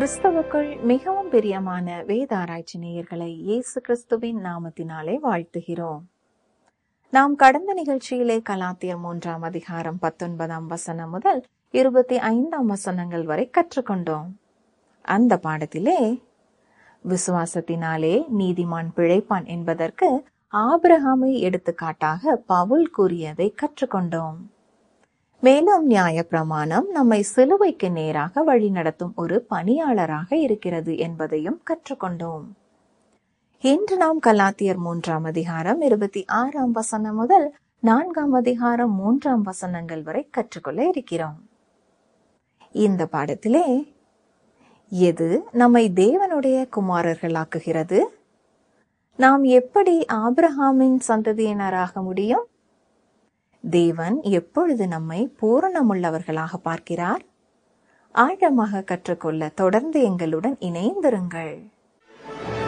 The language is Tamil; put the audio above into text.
கிறிஸ்துவுக்குள் மிகவும் பிரியமான வேத ஆராய்ச்சி நேயர்களை இயேசு கிறிஸ்துவின் நாமத்தினாலே வாழ்த்துகிறோம் நாம் கடந்த நிகழ்ச்சியிலே கலாத்தியர் மூன்றாம் அதிகாரம் பத்தொன்பதாம் வசனம் முதல் இருபத்தி ஐந்தாம் வசனங்கள் வரை கற்றுக்கொண்டோம் அந்த பாடத்திலே விசுவாசத்தினாலே நீதிமான் பிழைப்பான் என்பதற்கு ஆபிரகாமை எடுத்துக்காட்டாக பவுல் கூறியதை கற்றுக்கொண்டோம் மேலும் நியாய பிரமாணம் நம்மை சிலுவைக்கு நேராக வழிநடத்தும் ஒரு பணியாளராக இருக்கிறது என்பதையும் கற்றுக்கொண்டோம் இன்று நாம் கலாத்தியர் மூன்றாம் அதிகாரம் இருபத்தி ஆறாம் வசனம் முதல் நான்காம் அதிகாரம் மூன்றாம் வசனங்கள் வரை கற்றுக்கொள்ள இருக்கிறோம் இந்த பாடத்திலே எது நம்மை தேவனுடைய குமாரர்களாக்குகிறது நாம் எப்படி ஆபிரஹாமின் சந்ததியினராக முடியும் தேவன் எப்பொழுது நம்மை பூரணமுள்ளவர்களாக பார்க்கிறார் ஆழமாக கற்றுக்கொள்ள தொடர்ந்து எங்களுடன் இணைந்திருங்கள்